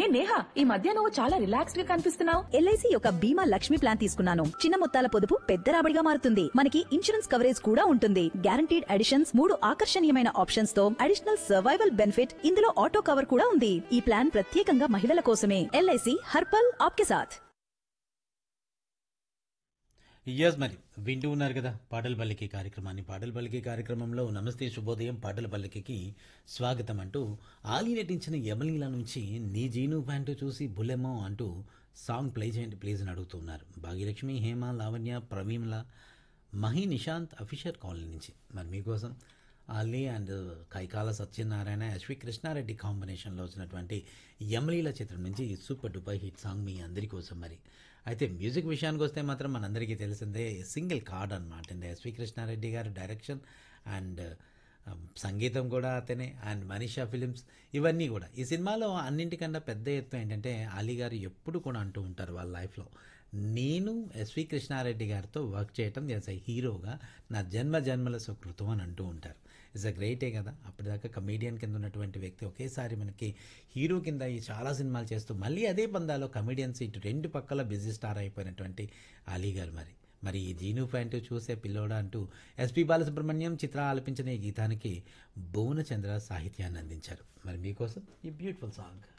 హే నేహా ఈ మధ్య నువ్వు చాలా రిలాక్స్డ్ గా కనిపిస్తున్నావు ఎల్ఐసి యొక్క బీమా లక్ష్మి ప్లాన్ తీసుకున్నాను చిన్న మొత్తాల పొదుపు పెద్ద రాబడిగా మారుతుంది మనకి ఇన్సూరెన్స్ కవరేజ్ కూడా ఉంటుంది గ్యారంటీడ్ అడిషన్స్ మూడు ఆకర్షణీయమైన ఆప్షన్స్ తో అడిషనల్ సర్వైవల్ బెనిఫిట్ ఇందులో ఆటో కవర్ కూడా ఉంది ఈ ప్లాన్ ప్రత్యేకంగా మహిళల కోసమే ఎల్ఐసి హర్పల్ ఆప్కే సాథ్ ఎస్ మరి వింటూ ఉన్నారు కదా పాటల పల్లికి కార్యక్రమాన్ని పాటల పల్లికి కార్యక్రమంలో నమస్తే శుభోదయం పాటల పల్లికి స్వాగతం అంటూ ఆలీ నటించిన యమలీల నుంచి నీ జీను ప్యాంటు చూసి బులెమో అంటూ సాంగ్ ప్లే చేయండి ప్లీజ్ అని అడుగుతున్నారు భాగ్యలక్ష్మి హేమ లావణ్య ప్రవీమ్ల మహి నిశాంత్ అఫీషియల్ కాలనీ నుంచి మరి మీకోసం అలీ అండ్ కైకాల సత్యనారాయణ ఎస్వి కృష్ణారెడ్డి కాంబినేషన్లో వచ్చినటువంటి యమలీల చిత్రం నుంచి సూపర్ డూపర్ హిట్ సాంగ్ మీ అందరి కోసం మరి అయితే మ్యూజిక్ విషయానికి వస్తే మాత్రం మనందరికీ తెలిసిందే సింగిల్ కార్డ్ అనమాట అండి ఎస్వి కృష్ణారెడ్డి గారు డైరెక్షన్ అండ్ సంగీతం కూడా అతనే అండ్ మనీషా ఫిలిమ్స్ ఇవన్నీ కూడా ఈ సినిమాలో అన్నింటికన్నా పెద్ద ఎత్తు ఏంటంటే అలీ గారు ఎప్పుడు కూడా అంటూ ఉంటారు వాళ్ళ లైఫ్లో నేను ఎస్వి కృష్ణారెడ్డి గారితో వర్క్ చేయటం యాజ్ ఎ హీరోగా నా జన్మ జన్మల సుకృతం అని అంటూ ఉంటారు ఇట్స్ అ గ్రేటే కదా అప్పటిదాకా కమేడియన్ కింద ఉన్నటువంటి వ్యక్తి ఒకేసారి మనకి హీరో కింద ఈ చాలా సినిమాలు చేస్తూ మళ్ళీ అదే పందాలో కమేడియన్స్ ఇటు రెండు పక్కల బిజీ స్టార్ అయిపోయినటువంటి అలీ గారు మరి మరి ఈ జీను ప్యాంటు చూసే పిల్లోడా అంటూ ఎస్పి బాలసుబ్రహ్మణ్యం చిత్ర ఆలపించిన ఈ గీతానికి భువనచంద్ర సాహిత్యాన్ని అందించారు మరి మీకోసం ఈ బ్యూటిఫుల్ సాంగ్